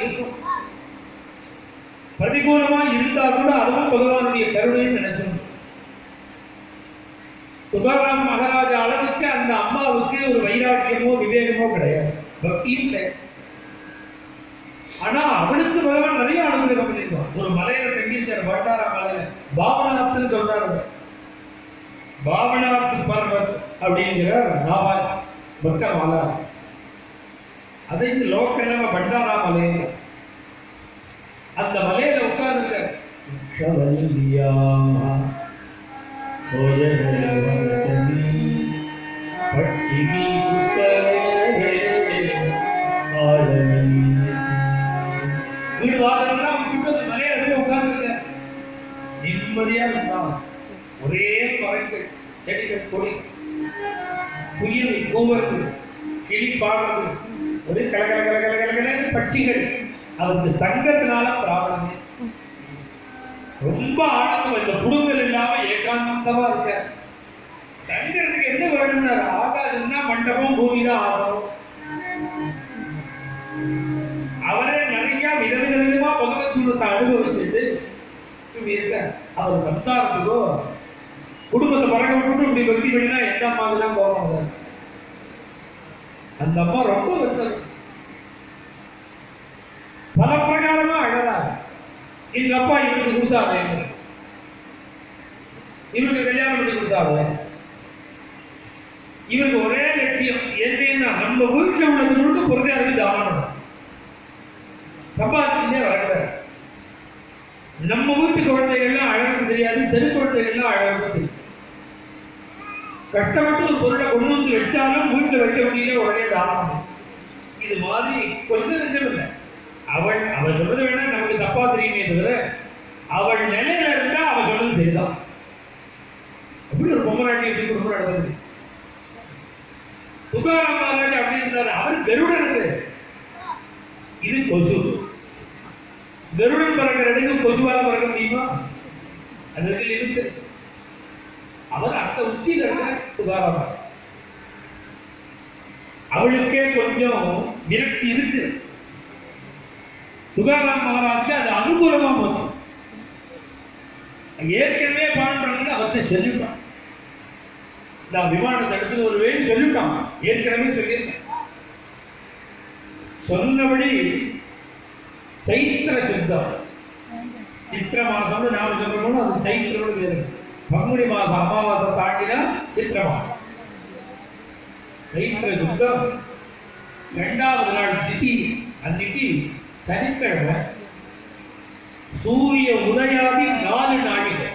இருக்கும் பிரதிகூலமா இருந்தா கூட அதுவும் பகவானுடைய கருணைன்னு நினைச்சோம் துகாராம் மகாராஜா அளவுக்கு அந்த அம்மாவுக்கு ஒரு வைராக்கியமோ விவேகமோ கிடையாது பக்தியும் கிடையாது ஆனா அவளுக்கு பகவான் நிறைய அனுகிரகம் பண்ணிருக்கான் ஒரு மலையில தங்கியிருக்கார் வட்டாரா மலையில பாவனாத்துன்னு சொல்றாரு பாவனாத்து பர்வத் அப்படிங்கிற நாவாய் பக்த மலை அதை இந்த லோக்க நம்ம பண்டாரா மலை அந்த மலையில உட்கார்ந்து வீடு வாசல்லாம் விட்டுட்டு அந்த மலையில போய் உட்கார்ந்து நிம்மதியா இருந்தான் ஒரே மரங்கள் செடிகள் கொடி குயில் கூவது கிளி பாடுறது ஒரே கல கல கல கல கல கலன்னு பட்சிகள் அவருக்கு சங்கத்தினால பிராபலமே ரொம்ப ஆனந்தம் இந்த புடுங்கல் இல்லாம ஏகாந்தமா இருக்க தங்கிறதுக்கு என்ன வேணும்னாரு ஆகாசம்னா மண்டபம் பூமி தான் ஆசனம் அவரே நிறைய விதவித விதமா பகவத் குணத்தை அனுபவிச்சுட்டு இப்படி இருக்க அவர் சம்சாரத்துக்கோ குடும்பத்தை பறக்க விட்டுட்டு இப்படி பக்தி பண்ணினா எந்த அம்மாவுக்கு தான் கோபம் வராது. அந்த அம்மா ரொம்ப வெத்தம் பல பிரகாரமா அழறா எங்க அப்பா இவருக்கு கொடுத்தாரு இவருக்கு கல்யாணம் பண்ணி கொடுத்தாரு இவருக்கு ஒரே லட்சியம் என்னன்னா நம்ம வீட்டுல உள்ளது முழுக்க பொருளாதாரம் தானம் சம்பாதிச்சுட்டே வரக்கூடாது நம்ம வீட்டு குழந்தைகள்லாம் அழகு தெரியாது தெரு குழந்தைகள்லாம் அழகு தெரியும் கஷ்டப்பட்டு ஒரு பொருளை கொண்டு வந்து வச்சாலும் வீட்டுல வைக்க முடியல உடனே தானம் இது மாதிரி கொஞ்சம் நெஞ்சம் இல்லை அவள் அவள் சொல்றது வேணா நமக்கு தப்பா தெரியுமே தவிர அவள் நிலையில இருந்தா அவ சொல்றது சரிதான் அப்படி ஒரு பொம்மராட்டி எப்படி குடும்பம் நடந்தது துகாராம் மகாராஜ் அப்படி இருந்தாரு அவர் கருடர் இது கொசு கருடன் பறக்கிற இடத்துக்கு கொசுவால பறக்க முடியுமா அதுக்கு லிமிட் அவர் அந்த உச்சியில் இருக்க சுகாராம் அவளுக்கே கொஞ்சம் விரக்தி இருக்கு துகாராம் மகாராஜுக்கு அது அனுகூலமா போச்சு ஏற்கனவே பாடுறாங்க அவர்கிட்ட சொல்லிட்டான் நான் விமானத்தை எடுத்து ஒரு வேலை சொல்லிட்டான் ஏற்கனவே சொல்லியிருக்கேன் சொன்னபடி சைத்திர சுத்தம் சித்திர மாசம்னு நாம சொல்றோம் அது சைத்திரோடு வேறு பங்குனி மாசம் அமாவாசை தாண்டினா சித்திர மாசம் சைத்திர சுத்தம் இரண்டாவது நாள் திதி அன்னைக்கு சனிக்கிழமை சூரிய உதயாதி நாலு நாழிகை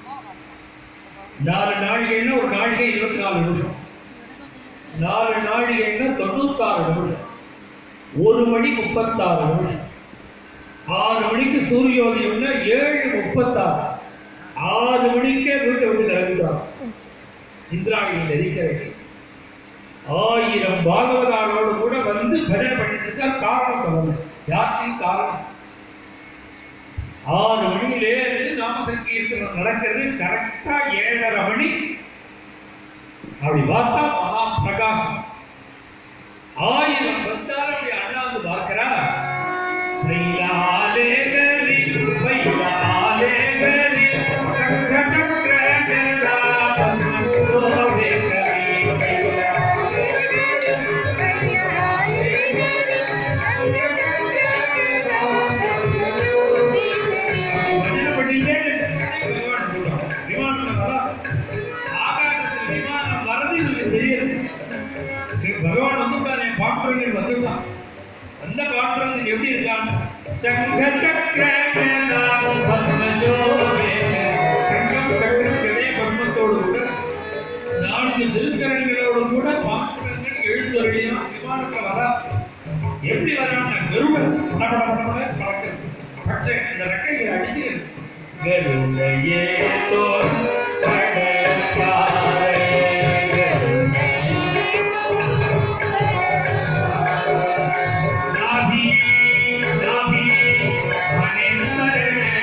நாலு நாழிகைன்னா ஒரு நாழிகை இருபத்தி நாலு நிமிஷம் நாலு நாழிகைன்னா தொண்ணூத்தாறு நிமிஷம் ஒரு மணி முப்பத்தாறு நிமிஷம் ஆறு மணிக்கு சூரியோதயம்னா ஏழு முப்பத்தாறு ஆறு மணிக்கே வீட்டை விட்டு கிளம்பிட்டான் இந்திராணியில் இருக்கிறது ஆயிரம் பாகவதாரோடு கூட வந்து பஜனை பண்ணிட்டு இருக்கா காரணம் சொல்லணும் யாருக்கும் காரணம் ஆறு மணியிலே இருந்து நாம சங்கீர்த்தனம் நடக்கிறது கரெக்டா ஏழரை மணி அப்படி பார்த்தா மகா பிரகாசம் ஆயிரம் வந்தாலும் அப்படி அண்ணாந்து பார்க்கிறா பையாலே கரி, பையாலே கரி, சங்க சக்கர கலாபம் சோவே கரி, பையாலே வஜ்ரப்படியிலே விமானம் போடுவாங்க. விமானத்துல வரா. ஆகாசத்துல விமானம் வர்றது இவருக்கு தெரியாது. சரி, பகவான் வந்துட்டானே, பாண்டுரங்கன் வந்துட்டான். அந்த பாண்டுரங்கன் எப்படி இருக்கான்? சங்க சக்கர கலாபம் பத்ம சோபே. சங்கம், சக்கரம், கதை, பத்மத்தோடு கூட நான்கு திருக்கரங்களோடு கூட பாண்டுரங்கன் எழுந்தருளியான் விமானத்துல வரா. எப்படி வரான்னா கருடன் பட பட பட பட பறக்குது. பச்சை இந்த ரெக்கைகளை அடிச்சு கருடையே தோல் படப்பாறை நாபி நாபி மணிமரே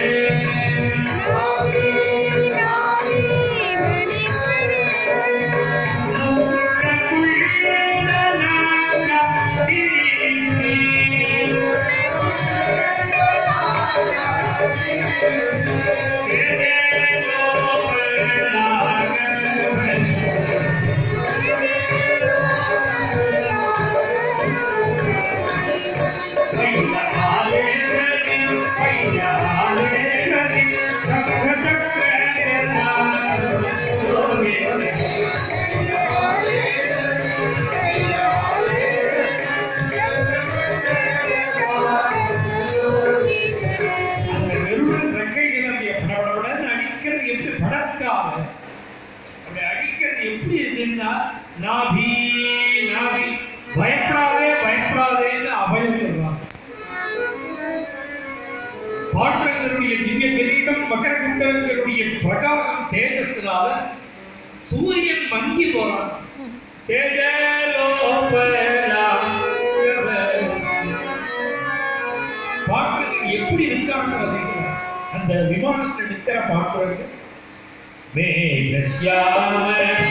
நூற்றக்குள்ளே நலாக அவருடைய திவ்ய கிரீடம் மகரகுண்டங்களுடைய பிரகாசம் தேஜஸ்னால சூரியன் மங்கி போறான் பார்க்கறதுக்கு எப்படி இருக்கான்னு பார்த்தீங்கன்னா அந்த விமானத்தில் நிற்கிற பார்க்கறதுக்கு மேகஸ்யாம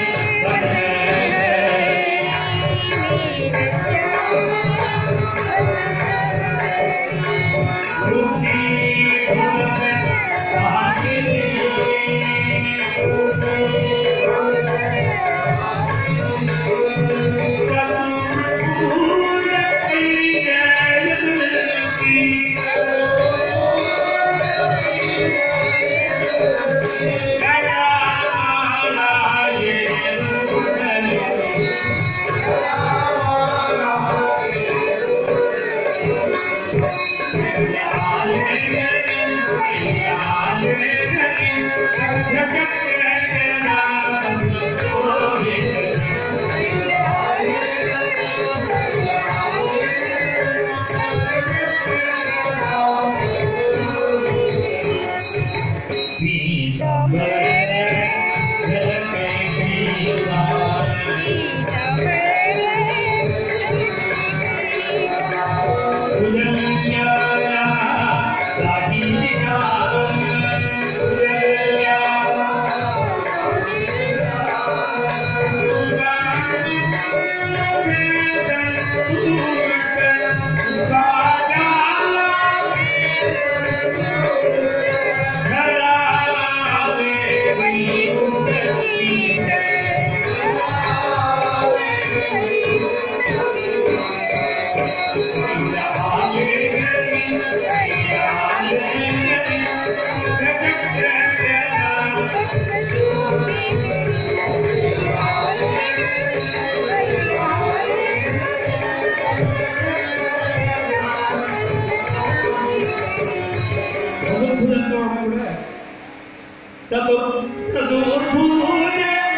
சதுர்புஜத்தோட கூட சதுர் சதுர்புஜ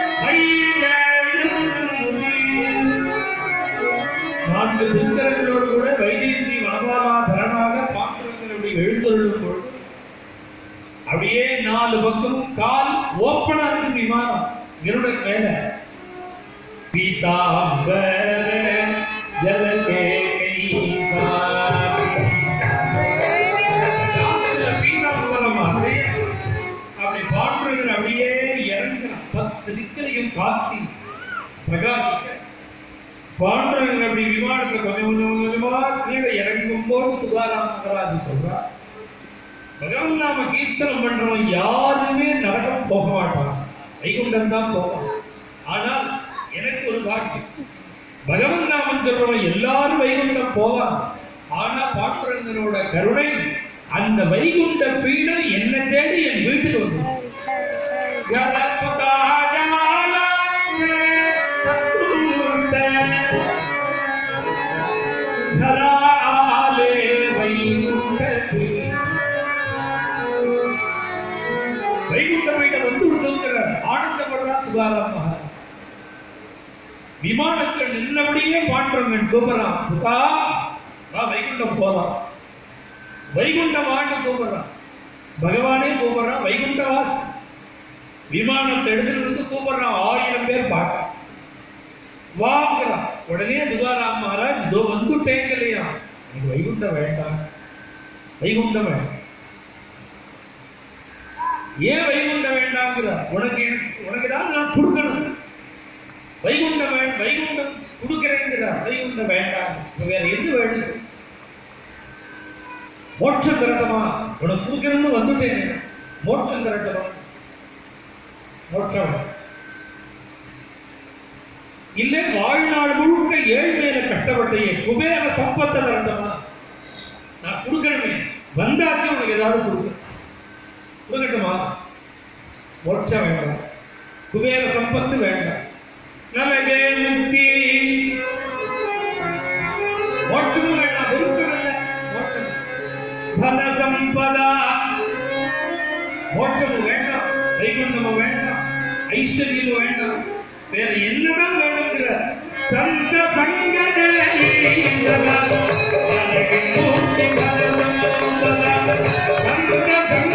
நான்கு புத்தகங்களோடு கூட வைஜெயந்தி வனபாலாதரனாக பாத்திரங்களுடைய எழுந்தருளும் பொழுது அப்படியே நாலு பக்கமும் கால் ஓப்பனா இருக்கு விமானம் இருட மேல பீதாம்பர ஜலகே பீதாம்பரம் அசைய அப்படி பாடுறவர் அப்படியே இறங்குறான் பத்து திக்களையும் காத்தி பிரகாசிக்க பாண்டவர்கள் அப்படி விமானத்துல கொஞ்சம் கொஞ்சம் கொஞ்சமா கீழே இறங்கும் போது துகாராம் மகராஜ் சொல்றார் பகவான் நாம கீர்த்தனம் பண்றவன் யாருமே நரகம் போக மாட்டான் வைகுண்டம் தான் போவான் ஆனால் எனக்கு ஒரு பாக்கியம் பகவன் நாமம் சொல்றவன் எல்லாரும் வைகுண்டம் போவான் ஆனா பாண்டுரங்கனோட கருணை அந்த வைகுண்ட பீடம் என்ன தேடி என் வீட்டுக்கு வந்து வைகுண்ட பீடம் வந்து விட்டுங்கிறார் ஆனந்தப்படுறார் துகாராம் மகாராஜ் விமானத்தில் நின்னபடியே பாண்டவன் கூப்பிடுறான் புகா வா வைகுண்டம் போலாம் வைகுண்டம் ஆண்டு கூப்பிடுறான் பகவானே கூப்பிடுறான் வைகுண்டவாஸ் விமானத்தை எடுத்துட்டு வந்து கூப்பிடுறான் ஆயிரம் பேர் பார்க்க வாங்கிறான் உடனே துகாராம் மகாராஜ் இதோ வந்துட்டேங்க இல்லையா எனக்கு வைகுண்டம் வேண்டாம் வைகுண்டம் வேண்டாம் ஏன் வைகுண்டம் வேண்டாங்கிறார் உனக்கு எனக்கு- உனக்கு ஏதாவது நான் கொடுக்கணும் வைகுண்டம் வே- வைகுண்டம் கொடுக்கிறேங்கிறார் வைகுண்டம் வேண்டாம் இப்ப வேற எது வேணும் சொல்லு. மோட்சம் திரட்டமா உனக்கு கொடுக்கணும்னு வந்துட்டேன் மோட்சம் திரட்டமா மோட்சம் இல்ல வாழ்நாள் முழுக்க ஏழ்மையில கஷ்டப்பட்ட என் குபேர சம்பத்தை திரட்டமா நான் கொடுக்கணுமே வந்தாச்சு உனக்கு ஏதாவது கொடுக்க கொடுக்கட்டுமா மோட்சம் வேண்டாம் குபேர சம்பத்து வேண்டாம் ನಮಗೆ ಮುಕ್ತಿ ಮೋಕ್ಷವೂ ಬೇಡ ದುರುತ್ತಮಿಲ್ಲ ಮೋಕ್ಷ ಧನ ಸಂಪದ மோட்சமும் வேண்டாம் வைகுண்டமும் வேண்டாம் ஐஸ்வர்யமும் வேண்டாம் வேற என்னதான் வேணுங்கிற சந்த சங்கடே சந்த சங்க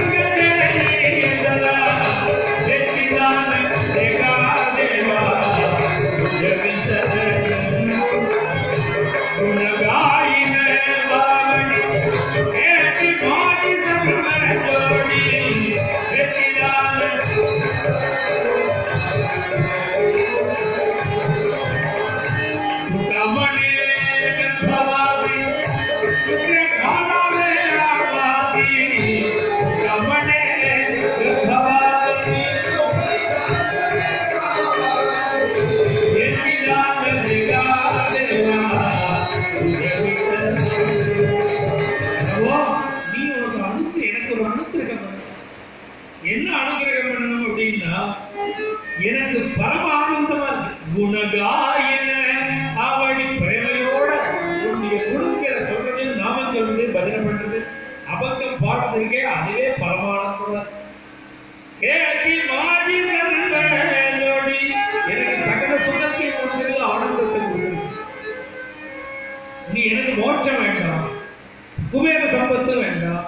அபங்கம் பாடுறதுக்கே அதுவே பரமானந்தம் கேட்டி மாறி சர்வலோடி எனக்கு சகல சுகத்தை கொடுத்தது ஆனந்தத்தை கொடுத்தது நீ எனக்கு மோட்சம் வேண்டாம் குபேர சம்பத்து வேண்டாம்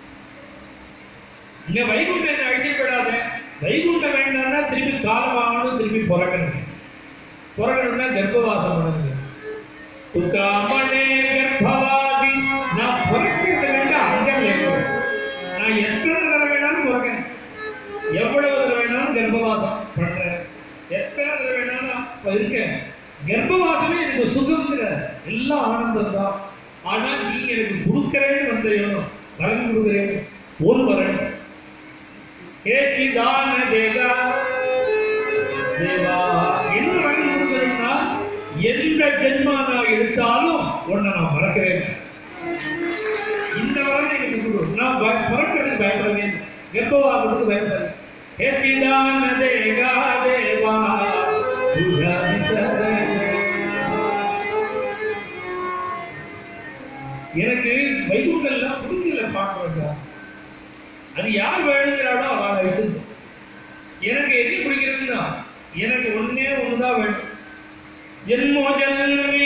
இங்க வைகுண்டம் என்ன அழிச்சு விடாத வைகுண்டம் வேண்டாம்னா திருப்பி காலம் ஆகணும் திருப்பி பிறக்கணும் பிறக்கணும்னா கர்ப்பவாசம் பண்ணுங்க துக்காமனே கர்ப்பவாசி நான் பிறக்கிறது வேண்டாம் அங்கம் வேண்டும் நான் எத்தனை தடவை வேணாலும் பிறக்கிறேன் எவ்வளவு தடவை வேணாலும் கர்ப்பவாசம் பண்றேன் எத்தனை தடவை வேணாலும் அப்ப இருக்கேன் கர்ப்பவாசமே எனக்கு சுகம்ங்கிற எல்லாம் ஆனந்தம் தான் ஆனா நீ எனக்கு கொடுக்கிறேன்னு வந்தையோ வரன் கொடுக்கிறேன் ஒரு வரன் ஏத்தி தான தேகா தேவா என்ன வரன் கொடுக்கிறேன்னா எந்த ஜென்மா நான் எடுத்தாலும் உன்னை நான் மறக்கிறேன் இந்த வரன் எனக்கு கொடு நான் பய- பிறக்கிறதுக்கு பயப்படுவேன் கர்ப்பவாசத்துக்கு பயப்படுறேன் ஏத்திதான தேகா தேவா துஜா விசரண. எனக்கு வைகுண்டம் எல்லாம் புரிஞ்சல பாக்குறதா அது யார் வேணுங்கிறாடோ அவளை வச்சிருந்தோம் எனக்கு எது பிடிக்கிறதுன்னா எனக்கு ஒண்ணே ஒண்ணுதான் வேணும் ஜென்மோ ஜென்மே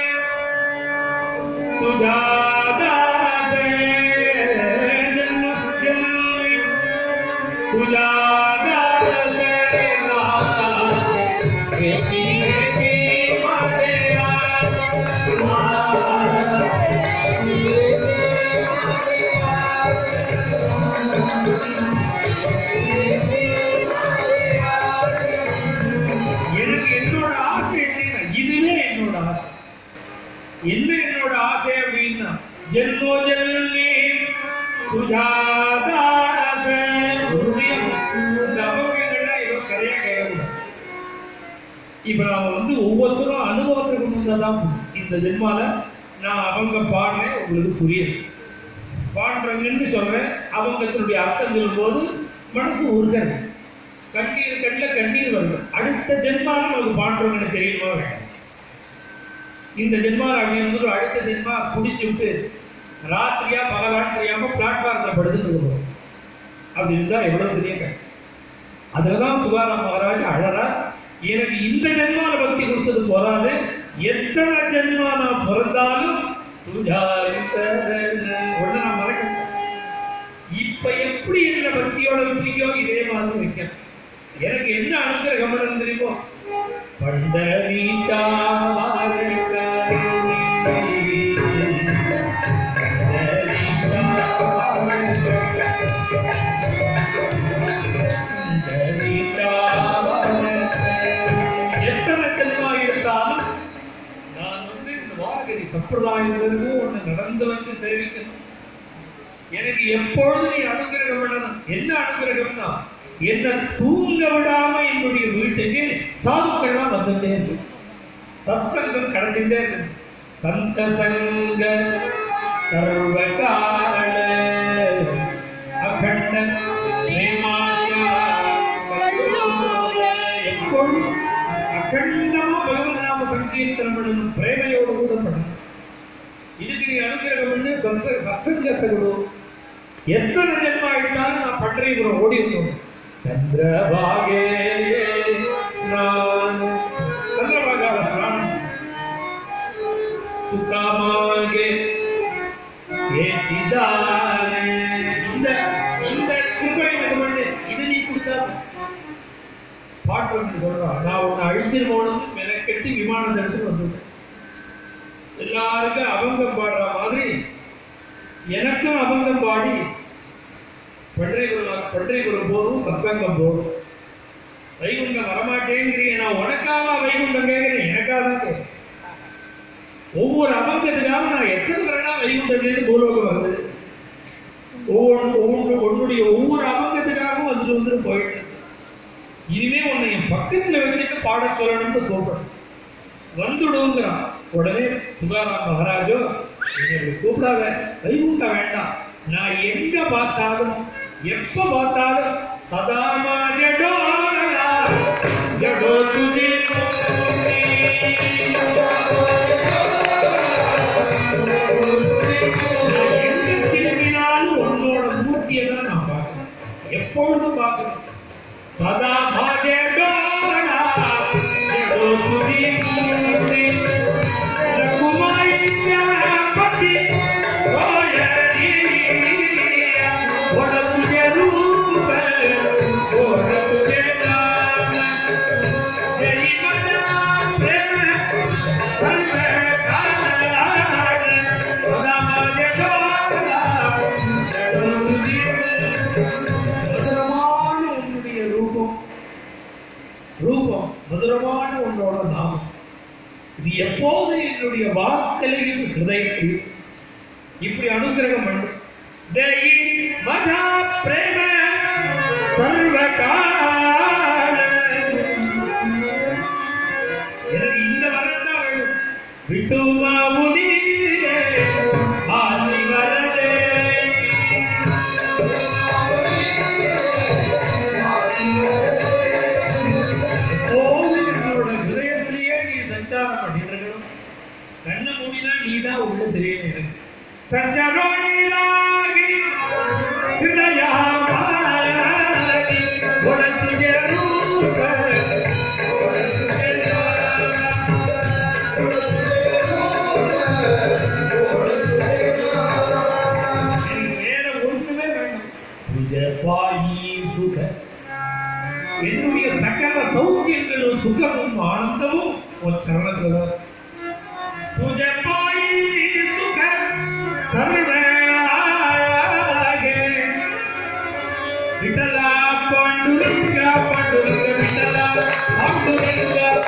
துஜாதாசே ஜென்மோ ஜென்மே துஜாதாசே கேட்டி கேட்டி மாதேயா எனக்கு என்னோட ஆசை என்னன்னா இதுவே என்னோட ஆசை என்ன என்னோட ஆசை அப்படின்னா ஜென்மோ ஜென்மே சுஜாதாச உறுதியம் இந்த அபோகங்கள்லாம் ஏதோ கதையா கேட்கக்கூடாது இப்ப நாம வந்து ஒவ்வொருத்தரும் அனுபவத்துக்கு முன்னதான் இந்த ஜென்மால நான் அவங்க பாடுறேன் உங்களுக்கு புரியுது பாடுறவங்கன்னு சொல்றேன் அவங்க தன்னுடைய அர்த்தம் சொல்லும்போது மனசு உருகிறது கண்ணீர் கண்ணில் கண்ணீர் வருது அடுத்த ஜென்மால நமக்கு பாடுறவங்கன்னு தெரியுமா வேண்டாம் இந்த ஜென்மால அப்படின்னு அடுத்த ஜென்மா குடிச்சு விட்டு ராத்திரியா பகலான்னு தெரியாம பிளாட்ஃபார்ம்ல படுத்துட்டு இருக்கோம் அப்படி இருந்தா எவ்வளவு பெரிய கஷ்டம் அதுலதான் துகாராம் மகாராஜ் அழறா எனக்கு இந்த ஜென்மால பக்தி கொடுத்தது போறாது எத்தனை ஜென்மா நான் பிறந்தாலும் துஜாரி சரண. ஒண்ணு நான் மறக்கணும் இப்ப எப்படி என்ன பக்தியோட வச்சிருக்கோ இதே மாதிரி வைக்கணும் எனக்கு என்ன அனுகிரகம் பண்ணணும் தெரியுமோ எத்தனை ஜென்மா இருந்தாலும் நான் வந்து இந்த வாரகதி சம்பிரதாயத்திலிருந்து ஒண்ணு நடந்து வந்து தெரிவிக்கணும் எனக்கு எப்பொழுது நீ அனுகிரகம் பண்ணணும் என்ன அனுகிரகம்னா என்ன தூங்க விடாம என்னுடைய வீட்டுக்கு சாதுக்கள்லாம் வந்துட்டே இருக்கு சத்சங்கம் கிடைச்சுட்டே இருக்கு சந்த சங்க சர்வகால அகண்ட பிரேமாயா கல்லூல. எப்பொழுதும் அகண்டமா பகவத் நாம சங்கீர்த்தனம் பண்ணணும் பிரேமையோடு கூட பண்ணணும் இதுக்கு நீ அனுகிரகம் பண்ணு சத்ச- சத்சங்கத்தை கொடு எத்தனை ஜென்மா எடுத்தாலும் நான் பட்டறைபுரம் ஓடி வந்தோம் சந்திரபாகே ஸ்நானம் சந்திரபாகால ஸ்நானம் துக்காமாகே ஏற்றிதானே இந்த இந்த சுகை இது பண்ணு இது நீ கொடுத்தா பாட்டு வந்து சொல்றான் நான் உன்னை அழிச்சிட்டு போனது மெனக்கெட்டு விமானத்தை எடுத்துட்டு வந்துட்டேன் எல்லாருக்கும் அபங்கம் பாடுற மாதிரி எனக்கும் அபங்கம் பாடி பன்றைகுலம் பன்றைகுலம் போதும் சத்சங்கம் போதும் வைகுண்டம் வரமாட்டேங்கிறீங்க நான் உனக்காக வைகுண்டம் கேட்கிறேன் எனக்காக தான் கேட்கிறேன் ஒவ்வொரு அபங்கத்துக்காக நான் எத்தனை தடவை வைகுண்டத்துலேருந்து பூலோகம் வருது ஒவ்வொரு ஒவ்வொரு உன்னுடைய ஒவ்வொரு அபங்கத்துக்காகவும் வந்துட்டு வந்துட்டு போயிட்டு இருக்கு. இனிமே உன்னை என் பக்கத்துல வச்சுட்டு பாடச் சொல்லணும்னு தோப்படும் வந்துடுங்கிறான் உடனே துகாராம் மகாராஜோ என்னை கூப்பிடாத வைகுண்டம் வேண்டாம் நான் எங்க பார்த்தாலும் எப்ப பார்த்தாலும் சதாமா ஜடோரா ஜடோ துஜே நான் எங்க திரும்பினாலும் सदा भागे डोला जगो तुझी मूर्ती रघुमाई पति वड तुझे रूप वड तुझे नाम जय मजा प्रेम सर्व काल सदा भागे डोला जगो तुझी மதுரமான உன்னுடைய ரூபம் ரூபம் மதுரமான உன்னோட நாமம் இது எப்போது என்னுடைய வாக்கலையும் ஹிருதயத்தையும் இப்படி அனுகிரகம் பண்ணு தெய் மஜா பிரேம சர்வகால எனக்கு இந்த வரம் தான் வேணும் விட்டுமா முனியே ஆசி வரதே எப்போது என்னோட ஹிருதயத்திலேயே நீ சஞ்சாரம் பண்ணிட்டு இருக்கணும் கண்ணை மூடினா நீ தான் உள்ள தெரியணும் எனக்கு சஞ்சரோணிலாகி ஹிருதயாமாகி உனக்கு ரூப வேற ஒண்ணுமே வேண்டாம் புஜபாயி சுக என்னுடைய சகல சௌக்கியங்களும் சுகமும் ஆனந்தமும் உன் சரணத்துல புஜபாயி சுக சர்வாக விட்டலா பாண்டுரங்க பாண்டுரங்க விட்டலா பாண்டுரங்க